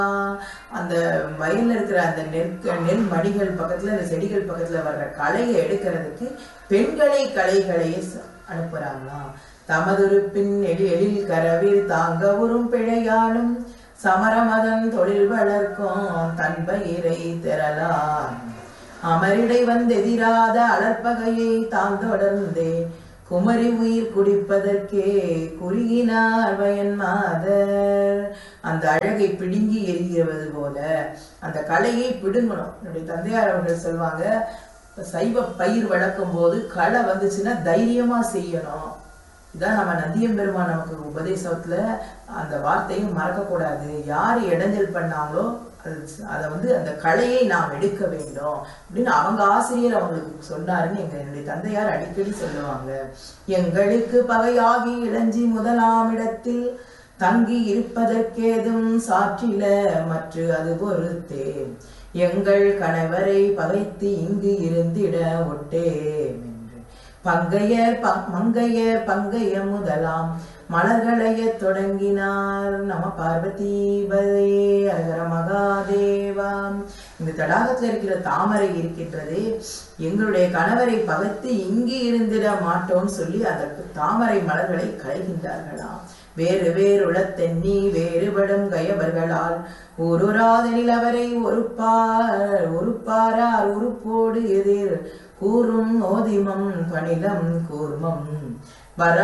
அந்த வயல்ல இருக்கிற அந்த நெற்க நெல் மடிகள் பக்கத்துல அந்த செடிகள் பக்கத்துல வர்ற களையை எடுக்கிறதுக்கு பெண்களை களைகளையே ச- அனுப்புறாங்களாம் தமதுருப்பின் எழி எழில் கரவில் தாங்க உறும் பிழையாலும் சமரமதன் தொழில் வளர்க்கும் தன் பயிரை திரளான் அமரிடை வந்தெதிராத அலற்பகையை தான் தொடர்ந்தே குமரி உயிர் குடிப்பதற்கே குறுகினார் வயன் மாதர் அந்த அழகை பிடுங்கி எரிகிறது போல அந்த கலையை பிடுங்கணும் என்னுடைய தந்தையார் அவர்கள் சொல்லுவாங்க சைவ பயிர் வளர்க்கும் போது களை வந்துச்சுன்னா தைரியமா செய்யணும் இதான் நம்ம நந்தியம் பெருமான் நமக்கு உபதேசத்துல அந்த வார்த்தையும் மறக்கக்கூடாது யார் இடைஞ்சல் பண்ணாங்களோ அது அதை வந்து அந்த கலையை நாம் எடுக்க வேண்டும் அப்படின்னு அவங்க ஆசிரியர் அவங்களுக்கு சொன்னாருன்னு எங்க என்னுடைய தந்தையார் அடிக்கடி சொல்லுவாங்க எங்களுக்கு பகையாகி இளஞ்சி முதலாம் இடத்தில் தங்கி இருப்பதற்கேதும் சாற்றில மற்ற அது பொறுத்தே எங்கள் கணவரை பகைத்து இங்கு இருந்திட ஒட்டேம் என்று பங்கைய ப- மங்கைய பங்கைய முதலாம் மலர்களைய தொடங்கினார் நம பார்வதி பதே அகர மகாதேவா இந்த தடாகத்துல இருக்கிற தாமரை இருக்கின்றதே எங்களுடைய கணவரை பகைத்து இங்கு இருந்திட மாட்டோம்னு சொல்லி அந்த தாமரை மலர்களை களைகின்றார்களாம் வேறு வேறுள தென்னி வேறுபடும் கயவர்களால் ஒருராதனில் அவரை ஒருப்பார் ஒருப்பாரார் உருப்போடு எதிர் கூறும் ஓதிமம் பணிலம் கூர்மம் வர